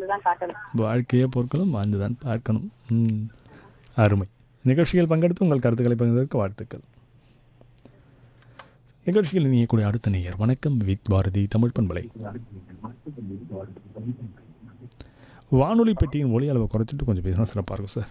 வாழ்ந்துதான் காட்டணும் வாழ்க்கையை பொருட்களும் வாழ்ந்துதான் பார்க்கணும் ம் அருமை நிகழ்ச்சியில் பங்கெடுத்து உங்கள் கருத்துக்களை பகிர்ந்ததற்கு வாழ்த்துக்கள் நிகழ்ச்சியில் இணையக்கூடிய அடுத்த நேயர் வணக்கம் வித் பாரதி தமிழ் பண்பலை வானொலி பெட்டியின் ஒலி அளவை குறைச்சிட்டு கொஞ்சம் பேசினா சிறப்பாக இருக்கும் சார்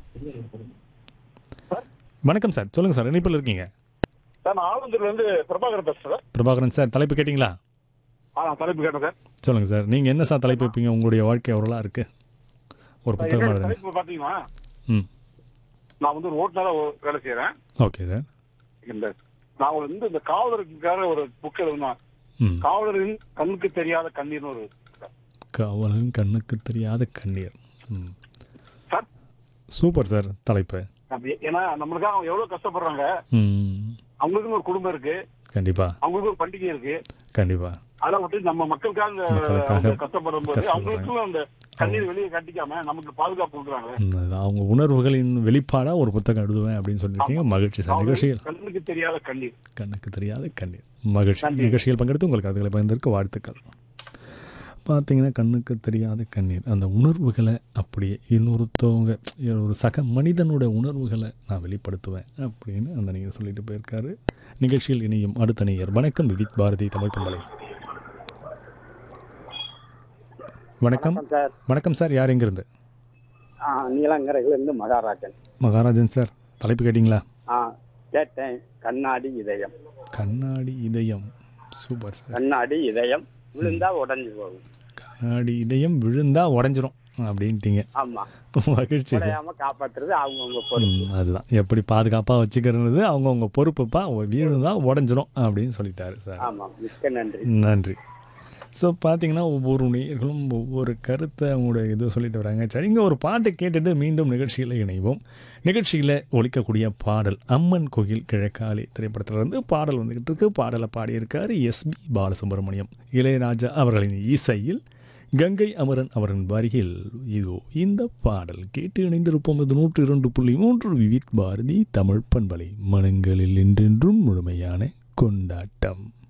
வணக்கம் சார் சொல்லுங்கள் சார் இணைப்பில் இருக்கீங்க சார் நான் ஆலந்தூர்ல இருந்து பிரபாகர் பேசுறேன் பிரபாகரன் சார் தலைப்பு கேட்டிங்களா ஆ நான் தலைப்பு கேட்டேன் சார் சொல்லுங்கள் சார் நீங்கள் என்ன சார் தலைப்பு வைப்பீங்க உங்களுடைய வாழ்க்கை எவ்வளோலாம் இருக்குது ஒரு புத்தகம் என்னோட எழுதுங்க தலைப்பு பாத்தீங்கன்னா ம் நான் வந்து ஒரு ஓட்டுநரா ஒரு வேலை செய்யறேன் ஓகே சார் இந்த நான் ஒரு வந்து இந்த காவலருக்காக ஒரு புக் எழுதினேன் ம் காவலரின் கண்ணுக்கு தெரியாத கண்ணீர்னு ஒரு காவலன் கண்ணுக்கு தெரியாத கண்ணீர் ம் சார் சூப்பர் சார் தலைப்பு அப்படி ஏன்னா நம்மளுக்காக அவங்க எவ்வளவு கஷ்டப்படுறாங்க ம் அவங்களுக்கும் ஒரு குடும்பம் இருக்கு கண்டிப்பாக அவங்களுக்கும் ஒரு பண்டிகை இருக்கு கண்டிப்பாக அதை விட்டு நம்ம மக்களுக்காக மக்களுக்காக அவங்க கஷ்டப்படும் போது கஷ்டப்படுறாங்க. அவங்களுக்கும் அந்த கண்ணீர் வெளியே கட்டிக்காம நமக்கு பாதுகாப்பு கொடுக்குறாங்க ம், அது அவங்க உணர்வுகளின் வெளிப்பாடாக ஒரு புத்தகம் எழுதுவேன் அப்படின்னு சொல்லியிருக்கீங்க மகிழ்ச்சி சார் நிகழ்ச்சியில் கண்ணுக்கு தெரியாத கண்ணீர் கண்ணுக்கு தெரியாத கண்ணீர் மகிழ்ச்சி நன்றி. நிகழ்ச்சியில் பங்கெடுத்து உங்களுக்கு அதுகளை பகிர்ந்ததற்கு வாழ்த்துக்கள் பார்த்தீங்கன்னா கண்ணுக்கு தெரியாத கண்ணீர் அந்த உணர்வுகளை அப்படியே இன்னொருத்தவங்க ஒரு சக மனிதனோட உணர்வுகளை நான் வெளிப்படுத்துவேன் அப்படின்னு அந்த நீங்கள் சொல்லிட்டு போயிருக்காரு நிகழ்ச்சியில் இணையும் அடுத்த நேயர் வணக்கம் விவித் பாரதி தமிழ் பண்பலை வணக்கம் சார் வணக்கம் சார் யார் எங்கிருந்து ஆ நீலங்கரையிலிருந்து மகாராஜன் மகாராஜன் சார் தலைப்பு கேட்டிங்களா ஆ கேட்டேன் கண்ணாடி இதயம் கண்ணாடி இதயம் சூப்பர் சார் கண்ணாடி இதயம் விழுந்தா உடஞ்சி போகும் கண்ணாடி இதயம் விழுந்தா உடஞ்சிரும் அப்படின்ட்டீங்க ஆமா மகிழ்ச்சி சார் உடையாம காப்பாத்துறது அவங்கவுங்க பொறுப்பு ம், அதுதான் எப்படி பாதுகாப்பாக வச்சுக்கிறது அவங்கவுங்க பொறுப்புப்பா வீழுந்தா உடஞ்சிரும் அப்படின்னு சொல்லிட்டாரு சார் ஆமா மிக்க நன்றி நன்றி ஸோ பார்த்தீங்கன்னா ஒவ்வொரு நேயர்களும் ஒவ்வொரு கருத்தை அவங்களோட இது சொல்லிட்டு வராங்க சரிங்க ஒரு பாட்டை கேட்டுட்டு மீண்டும் நிகழ்ச்சியில் இணைவோம் நிகழ்ச்சியில் ஒலிக்கக்கூடிய பாடல் அம்மன் கோயில் கிழக்காலே திரைப்படத்துல இருந்து பாடல் வந்துக்கிட்டு இருக்கு பாடலை பாடியிருக்காரு எஸ்பி பாலசுப்ரமணியம் இளையராஜா அவர்களின் இசையில் கங்கை அமரன் அவரின் வரியில் இதோ இந்த பாடல் கேட்டு இணைந்திருப்போம் இது நூற்று இரண்டு புள்ளி மூன்று விவித் பாரதி தமிழ் பண்பலை மனங்களில் என்றென்றும் முழுமையான கொண்டாட்டம்